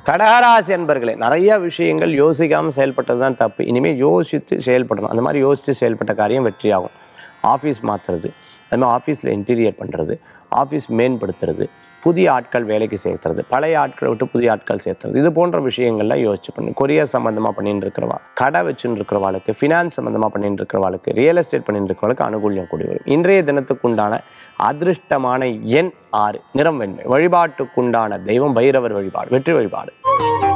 கடகராசி அன்பர்களே நிறைய விஷயங்கள் யோசிக்காமல் செயல்பட்டது தான் தப்பு இனிமேல் யோசித்து செயல்படணும் அந்த மாதிரி யோசித்து செயல்பட்ட காரியம் வெற்றியாகும் ஆஃபீஸ் மாற்றுறது அது மாதிரி ஆஃபீஸில் இன்டீரியர் பண்ணுறது ஆஃபீஸ் மேம்படுத்துறது புதிய ஆட்கள் வேலைக்கு சேர்த்துறது பழைய ஆட்களை விட்டு புதிய ஆட்கள் சேர்த்துறது இது போன்ற விஷயங்கள்லாம் யோசிச்சு பண்ணு கொரியர் சம்மந்தமாக பண்ணிட்டு இருக்கிறவா கடை வச்சுட்டு இருக்கிறவாளுக்கு ஃபினான்ஸ் சம்மந்தமாக பண்ணிட்டு இருக்கிறவாளுக்கு ரியல் எஸ்டேட் பண்ணிட்டு இருக்கிறவளுக்கு அனுகூல்யம் கூடி வரும் இன்றைய தினத்துக்குண்டான அதிர்ஷ்டமான எண் ஆறு நிறம் வெண்மை வழிபாட்டுக்குண்டான தெய்வம் பைரவர் வழிபாடு வெற்றி வழிபாடு